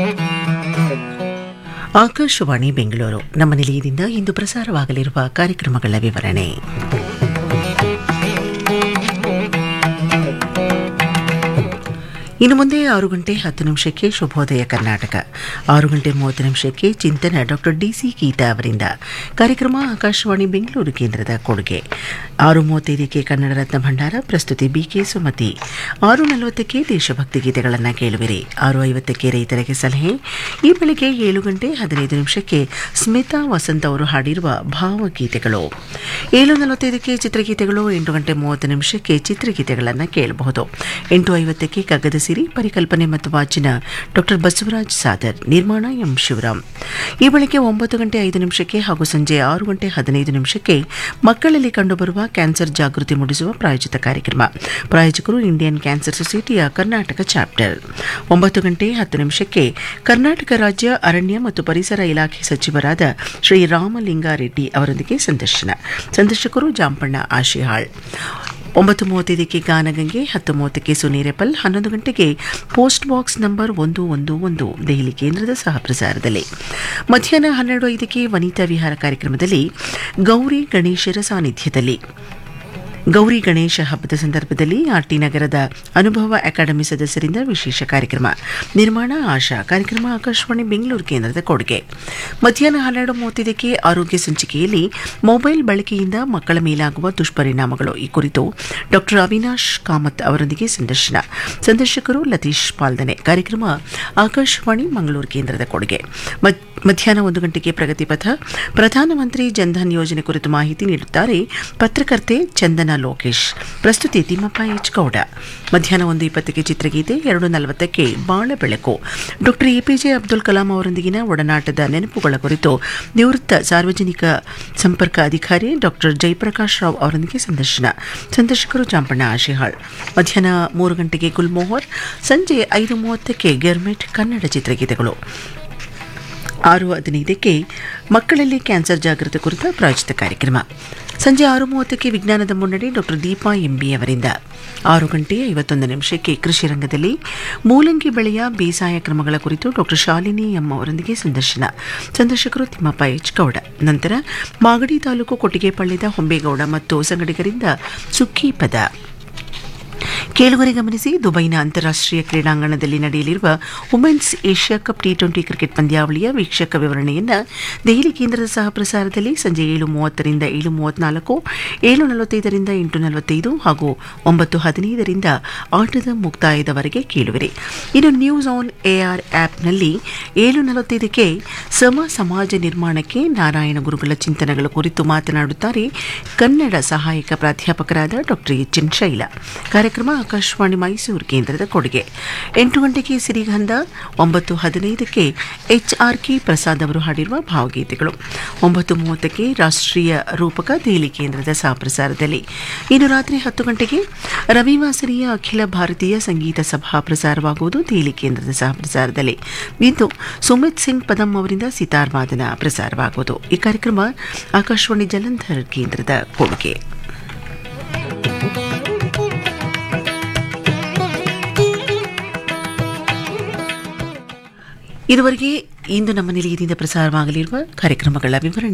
ಆಕಾಶವಾಣಿ ಬೆಂಗಳೂರು ನಮ್ಮ ನಿಲಯದಿಂದ ಇಂದು ಪ್ರಸಾರವಾಗಲಿರುವ ಕಾರ್ಯಕ್ರಮಗಳ ವಿವರಣೆ ಇನ್ನು ಮುಂದೆ ಆರು ಗಂಟೆ ಹತ್ತು ನಿಮಿಷಕ್ಕೆ ಶುಭೋದಯ ಕರ್ನಾಟಕ ಆರು ಗಂಟೆ ಮೂವತ್ತು ನಿಮಿಷಕ್ಕೆ ಚಿಂತನ ಡಾಕ್ಟರ್ ಡಿಸಿ ಗೀತಾ ಅವರಿಂದ ಕಾರ್ಯಕ್ರಮ ಆಕಾಶವಾಣಿ ಬೆಂಗಳೂರು ಕೇಂದ್ರದ ಕೊಡುಗೆ ಆರು ಮೂವತ್ತೈದಕ್ಕೆ ಕನ್ನಡ ರತ್ನ ಭಂಡಾರ ಪ್ರಸ್ತುತಿ ಬಿಕೆ ಸುಮತಿ ಆರು ನಲವತ್ತಕ್ಕೆ ದೇಶಭಕ್ತಿ ಗೀತೆಗಳನ್ನು ಕೇಳುವಿರಿ ಆರು ಐವತ್ತಕ್ಕೆ ರೈತರಿಗೆ ಸಲಹೆ ಈ ಬೆಳಿಗ್ಗೆ ಏಳು ಗಂಟೆ ಹದಿನೈದು ನಿಮಿಷಕ್ಕೆ ಸ್ಮಿತಾ ವಸಂತ್ ಅವರು ಹಾಡಿರುವ ಭಾವಗೀತೆಗಳು ಏಳು ನಲವತ್ತೈದಕ್ಕೆ ಚಿತ್ರಗೀತೆಗಳು ಎಂಟು ಗಂಟೆ ಮೂವತ್ತು ನಿಮಿಷಕ್ಕೆ ಚಿತ್ರಗೀತೆಗಳನ್ನು ಕೇಳಬಹುದು ಎಂಟು ಐವತ್ತಕ್ಕೆ ಕಗ್ಗದ ಸಿರಿ ಪರಿಕಲ್ಪನೆ ಮತ್ತು ವಾಚನ ಡಾಕ್ಟರ್ ಬಸವರಾಜ್ ಸಾದರ್ ನಿರ್ಮಾಣ ಎಂ ಶಿವರಾಮ್ ಈ ಬೆಳಗ್ಗೆ ಒಂಬತ್ತು ಗಂಟೆ ಐದು ನಿಮಿಷಕ್ಕೆ ಹಾಗೂ ಸಂಜೆ ಆರು ಗಂಟೆ ಹದಿನೈದು ನಿಮಿಷಕ್ಕೆ ಮಕ್ಕಳಲ್ಲಿ ಕಂಡುಬರುವ ಕ್ಯಾನ್ಸರ್ ಜಾಗೃತಿ ಮೂಡಿಸುವ ಪ್ರಾಯೋಜಿತ ಕಾರ್ಯಕ್ರಮ ಪ್ರಾಯೋಜಕರು ಇಂಡಿಯನ್ ಕ್ಯಾನ್ಸರ್ ಸೊಸೈಟಿಯ ಕರ್ನಾಟಕ ಚಾಪ್ಟರ್ ಒಂಬತ್ತು ಗಂಟೆ ಹತ್ತು ನಿಮಿಷಕ್ಕೆ ಕರ್ನಾಟಕ ರಾಜ್ಯ ಅರಣ್ಯ ಮತ್ತು ಪರಿಸರ ಇಲಾಖೆ ಸಚಿವರಾದ ಶ್ರೀ ರಾಮಲಿಂಗಾರೆಡ್ಡಿ ಅವರೊಂದಿಗೆ ಸಂದರ್ಶನ ಸಂದರ್ಶಕರು ಜಾಂಪಣ್ಣ ಆಶಿಹಾಳ್ ಒಂಬತ್ತು ಮೂವತ್ತೈದಕ್ಕೆ ಗಾನಗಂಗೆ ಹತ್ತು ಮೂವತ್ತಕ್ಕೆ ಸುನೀರೆಪಲ್ ಹನ್ನೊಂದು ಗಂಟೆಗೆ ಪೋಸ್ಟ್ ಬಾಕ್ಸ್ ನಂಬರ್ ಒಂದು ಒಂದು ಒಂದು ದೆಹಲಿ ಕೇಂದ್ರದ ಸಹ ಪ್ರಸಾರದಲ್ಲಿ ಮಧ್ಯಾಹ್ನ ಹನ್ನೆರಡು ಐದಕ್ಕೆ ವನಿತಾ ವಿಹಾರ ಕಾರ್ಯಕ್ರಮದಲ್ಲಿ ಗೌರಿ ಗಣೇಶರ ಸಾನ್ನಿಧ್ಯದಲ್ಲಿ ಗೌರಿ ಗಣೇಶ ಹಬ್ಬದ ಸಂದರ್ಭದಲ್ಲಿ ಆರ್ಟಿ ನಗರದ ಅನುಭವ ಅಕಾಡೆಮಿ ಸದಸ್ಯರಿಂದ ವಿಶೇಷ ಕಾರ್ಯಕ್ರಮ ನಿರ್ಮಾಣ ಆಶಾ ಕಾರ್ಯಕ್ರಮ ಆಕಾಶವಾಣಿ ಬೆಂಗಳೂರು ಕೇಂದ್ರದ ಕೊಡುಗೆ ಮಧ್ಯಾಹ್ನ ಹನ್ನೆರಡು ಮೂವತ್ತೈದಕ್ಕೆ ಆರೋಗ್ಯ ಸಂಚಿಕೆಯಲ್ಲಿ ಮೊಬೈಲ್ ಬಳಕೆಯಿಂದ ಮಕ್ಕಳ ಮೇಲಾಗುವ ದುಷ್ಪರಿಣಾಮಗಳು ಈ ಕುರಿತು ಡಾಕ್ಟರ್ ಅವಿನಾಶ್ ಕಾಮತ್ ಅವರೊಂದಿಗೆ ಸಂದರ್ಶನ ಸಂದರ್ಶಕರು ಲತೀಶ್ ಪಾಲ್ದನೆ ಕಾರ್ಯಕ್ರಮ ಆಕಾಶವಾಣಿ ಮಂಗಳೂರು ಕೇಂದ್ರದ ಕೊಡುಗೆ ಮತ್- ಮಧ್ಯಾಹ್ನ ಒಂದು ಗಂಟೆಗೆ ಪ್ರಗತಿ ಪಥ ಪ್ರಧಾನಮಂತ್ರಿ ಜನ್ಧನ್ ಯೋಜನೆ ಕುರಿತು ಮಾಹಿತಿ ನೀಡುತ್ತಾರೆ ಪತ್ರಕರ್ತೆ ಚಂದನ ಲೋಕೇಶ್ ಪ್ರಸ್ತುತಿ ತಿಮ್ಮಪ್ಪ ಎಚ್ ಗೌಡ ಮಧ್ಯಾಹ್ನ ಒಂದು ಇಪ್ಪತ್ತಕ್ಕೆ ಚಿತ್ರಗೀತೆ ಎರಡು ನಲವತ್ತಕ್ಕೆ ಬಾಳ ಬೆಳಕು ಡಾಕ್ಟರ್ ಎಪಿಜೆ ಅಬ್ದುಲ್ ಕಲಾಂ ಅವರೊಂದಿಗಿನ ಒಡನಾಟದ ನೆನಪುಗಳ ಕುರಿತು ನಿವೃತ್ತ ಸಾರ್ವಜನಿಕ ಸಂಪರ್ಕ ಅಧಿಕಾರಿ ಡಾಕ್ಟರ್ ಜಯಪ್ರಕಾಶ್ ರಾವ್ ಅವರೊಂದಿಗೆ ಸಂದರ್ಶನ ಸಂದರ್ಶಕರು ಜಾಂಪಣ್ಣ ಆಶಿಹಾಳ್ ಮಧ್ಯಾಹ್ನ ಮೂರು ಗಂಟೆಗೆ ಗುಲ್ಮೋಹರ್ ಸಂಜೆ ಐದು ಮೂವತ್ತಕ್ಕೆ ಗೆರ್ಮೆಟ್ ಕನ್ನಡ ಚಿತ್ರಗೀತೆಗಳು ಆರು ಹದಿನೈದಕ್ಕೆ ಮಕ್ಕಳಲ್ಲಿ ಕ್ಯಾನ್ಸರ್ ಜಾಗೃತಿ ಕುರಿತ ಪ್ರಾಯೋಜಿತ ಕಾರ್ಯಕ್ರಮ ಸಂಜೆ ಆರು ಮೂವತ್ತಕ್ಕೆ ವಿಜ್ಞಾನದ ಮುನ್ನಡೆ ಡಾಕ್ಟರ್ ದೀಪಾ ಎಂಬಿ ಅವರಿಂದ ಆರು ಗಂಟೆ ಐವತ್ತೊಂದು ನಿಮಿಷಕ್ಕೆ ಕೃಷಿ ರಂಗದಲ್ಲಿ ಮೂಲಂಗಿ ಬೆಳೆಯ ಬೇಸಾಯ ಕ್ರಮಗಳ ಕುರಿತು ಡಾಕ್ಟರ್ ಶಾಲಿನಿ ಎಂ ಅವರೊಂದಿಗೆ ಸಂದರ್ಶನ ಸಂದರ್ಶಕರು ತಿಮ್ಮಪ್ಪ ಎಚ್ ಗೌಡ ನಂತರ ಮಾಗಡಿ ತಾಲೂಕು ಕೊಟ್ಟಿಗೆಪಳ್ಳಿದ ಹೊಂಬೇಗೌಡ ಮತ್ತು ಸಂಗಡಿಗರಿಂದ ಸುಕ್ಕಿ ಪದ ಕೇಳುಗರೆ ಗಮನಿಸಿ ದುಬೈನ ಅಂತಾರಾಷ್ಟ್ರೀಯ ಕ್ರೀಡಾಂಗಣದಲ್ಲಿ ನಡೆಯಲಿರುವ women's Asia cup T twenty cricket ಪಂದ್ಯಾವಳಿಯ ವೀಕ್ಷಕ ವಿವರಣೆಯನ್ನು ದೆಹಲಿ ಕೇಂದ್ರದ ಸಹ ಪ್ರಸಾರದಲ್ಲಿ ಸಂಜೆ ಏಳು ಮೂವತ್ತರಿಂದ ಏಳು ಮೂವತ್ನಾಲ್ಕು ಏಳು ನಲವತ್ತೈದರಿಂದ ಎಂಟು ನಲವತ್ತೈದು ಹಾಗೂ ಒಂಬತ್ತು ಹದಿನೈದರಿಂದ ಆಟದ ಮುಕ್ತಾಯದವರೆಗೆ ಕೇಳುವಿರಿ ಇನ್ನು ನ್ಯೂಸ್ ಆನ್ ಎಆರ್ ಆ್ಯಪ್ನಲ್ಲಿ ಏಳು ನಲವತ್ತೈದಕ್ಕೆ ಸಮ ಸಮಾಜ ನಿರ್ಮಾಣಕ್ಕೆ ನಾರಾಯಣ ಗುರುಗಳ ಚಿಂತನೆಗಳ ಕುರಿತು ಮಾತನಾಡುತ್ತಾರೆ ಕನ್ನಡ ಸಹಾಯಕ ಪ್ರಾಧ್ಯಾಪಕರಾದ ಡಾಕ್ಟರ್ ಎಚ್ ಎನ್ ಶೈಲ ಕಾರ್ಯಕ್ರಮ ಆಕಾಶವಾಣಿ ಮೈಸೂರು ಕೇಂದ್ರದ ಕೊಡುಗೆ ಎಂಟು ಗಂಟೆಗೆ ಸಿರಿಗಂಧ ಒಂಬತ್ತು ಹದಿನೈದಕ್ಕೆ ಎಚ್ ಆರ್ ಕೆ ಪ್ರಸಾದ್ ಅವರು ಹಾಡಿರುವ ಭಾವಗೀತೆಗಳು ಒಂಬತ್ತು ಮೂವತ್ತಕ್ಕೆ ರಾಷ್ಟ್ರೀಯ ರೂಪಕ ದೆಹಲಿ ಕೇಂದ್ರದ ಸಹ ಪ್ರಸಾರದಲ್ಲಿ ಇನ್ನು ರಾತ್ರಿ ಹತ್ತು ಗಂಟೆಗೆ ರವಿವಾಸರಿಯ ಅಖಿಲ ಭಾರತೀಯ ಸಂಗೀತ ಸಭಾ ಪ್ರಸಾರವಾಗುವುದು ದೆಹಲಿ ಕೇಂದ್ರದ ಸಹ ಪ್ರಸಾರದಲ್ಲಿ ಇಂದು ಸುಮಿತ್ ಸಿಂಗ್ ಪದಂ ಅವರಿಂದ ಸಿತಾರ್ ವಾದನ ಪ್ರಸಾರವಾಗುವುದು ಈ ಕಾರ್ಯಕ್ರಮ ಆಕಾಶವಾಣಿ ಜಲಂಧರ್ ಕೇಂದ್ರದ ಕೊಡುಗೆ ಇದುವರೆಗೆ ಇಂದು ನಮ್ಮ ನಿಲಯದಿಂದ ಪ್ರಸಾರವಾಗಲಿರುವ ಕಾರ್ಯಕ್ರಮಗಳ ವಿವರಣೆ